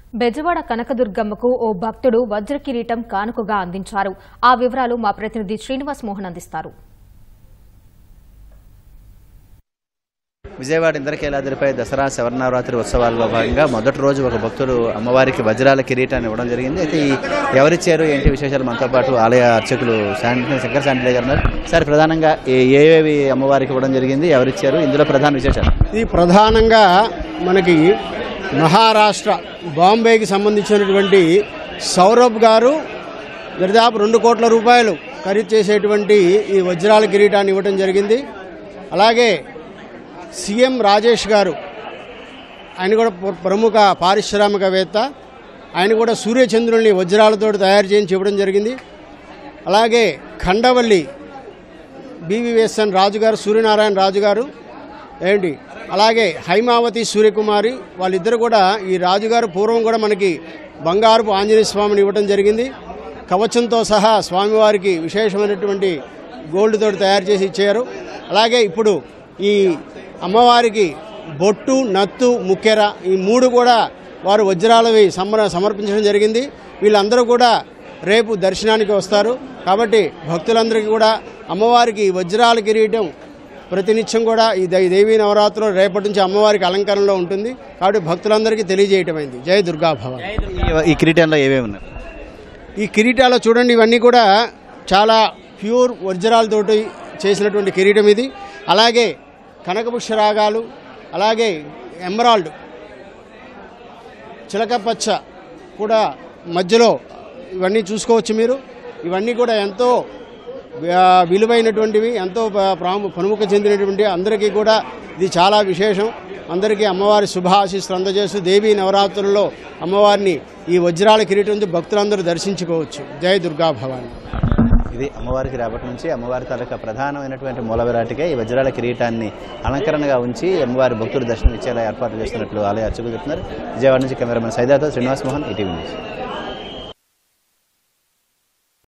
బెజవాడ కనకదుర్గమ్మకు ఓ భక్తుడు వజ్ర కిరీటం కానుకగా అందించారు ఆ వివరాలు మా ప్రతినిధి శ్రీనివాస్ మోహన్ అందిస్తారు విజయవాడ ఇంద్రకీలాద్రిపై దసరా శవరనవరాత్రి ఉత్సవాల్లో భాగంగా మొదటి రోజు ఒక భక్తుడు అమ్మవారికి వజ్రాల కిరీటాన్ని ఇవ్వడం జరిగింది అయితే ఈ ఎవరిచ్చారు ఏంటి విశేషాలు మనతో పాటు ఆలయ అర్చకులు శాంతి శంకర్ శాంతిలే గారు ఉన్నారు సార్ ప్రధానంగా ఏ- ఏవేవి అమ్మవారికి ఇవ్వడం జరిగింది ఎవరిచ్చారు ఇందులో ప్రధాన విశేషాలు ఇది ప్రధానంగా మనకి మహారాష్ట్ర బాంబేకి సంబంధించినటువంటి సౌరభ్ గారు దరిదాపు రెండు కోట్ల రూపాయలు ఖరీదు చేసేటువంటి ఈ వజ్రాల కిరీటాన్ని ఇవ్వడం జరిగింది అలాగే సీఎం రాజేష్ గారు ఆయన కూడా ప్ర- ప్రముఖ పారిశ్రామికవేత్త ఆయన కూడా సూర్యచంద్రుల్ని వజ్రాలతో తయారు చేయించి ఇవ్వడం జరిగింది అలాగే ఖండవల్లి బీవీఎస్ఎన్ రాజు గారు సూర్యనారాయణ రాజు గారు ఏంటి అలాగే హైమావతి సూర్యకుమారి వాళ్ళిద్దరు కూడా ఈ రాజుగారు పూర్వం కూడా మనకి బంగారుపు ఆంజనేయ స్వామిని ఇవ్వడం జరిగింది కవచంతో సహా స్వామివారికి విశేషమైనటువంటి గోల్డ్ తోటి తయారు చేసి ఇచ్చారు అలాగే ఇప్పుడు ఈ అమ్మవారికి బొట్టు నత్తు ముక్కెర ఈ మూడు కూడా వారు వజ్రాలవి సమర సమర్పించడం జరిగింది వీళ్ళందరూ కూడా రేపు దర్శనానికి వస్తారు కాబట్టి భక్తులందరికీ కూడా అమ్మవారికి ఈ వజ్రాల కిరీటం ప్రతినిత్యం కూడా ఈ దే- దేవీ నవరాత్రులు రేపటి నుంచి అమ్మవారికి అలంకరణలో ఉంటుంది కాబట్టి భక్తులందరికీ తెలియజేయటమైంది జయ దుర్గాభవ ఈ- ఈ కిరీటంలో ఏవేవి ఉన్నాయి ఈ కిరీటాలు చూడండి ఇవన్నీ కూడా చాలా ప్యూర్ వజ్రాలతోటి చేసినటువంటి కిరీటం ఇది అలాగే కనకపుష్య రాగాలు అలాగే ఎమరాల్డ్ చిలకపచ్చ కూడా మధ్యలో ఇవన్నీ చూసుకోవచ్చు మీరు ఇవన్నీ కూడా ఎంతో ఆ, విలువైనటువంటివి ఎంతో ప- ప్రాము ప్రముఖ చెందినటువంటి అందరికీ కూడా ఇది చాలా విశేషం అందరికీ అమ్మవారి శుభ ఆశీస్సులు అందజేస్తూ దేవీ నవరాత్రుల్లో అమ్మవారిని ఈ వజ్రాల కిరీటంతో భక్తులందరూ దర్శించుకోవచ్చు జయ దుర్గా భవాని ఇది అమ్మవారికి రేపటి నుంచి అమ్మవారి తాలూకా ప్రధానమైనటువంటి మూల విరాటిగా ఈ వజ్రాల కిరీటాన్ని అలంకరణగా ఉంచి అమ్మవారి భక్తులు దర్శనం ఇచ్చేలా ఏర్పాటు చేస్తున్నట్లు ఆలయ అర్చకులు చెప్తున్నారు విజయవాడ నుంచి కెమెరామెన్ సైదాతో శ్రీనివాస్ మోహన్ ఈటీవీ న్యూస్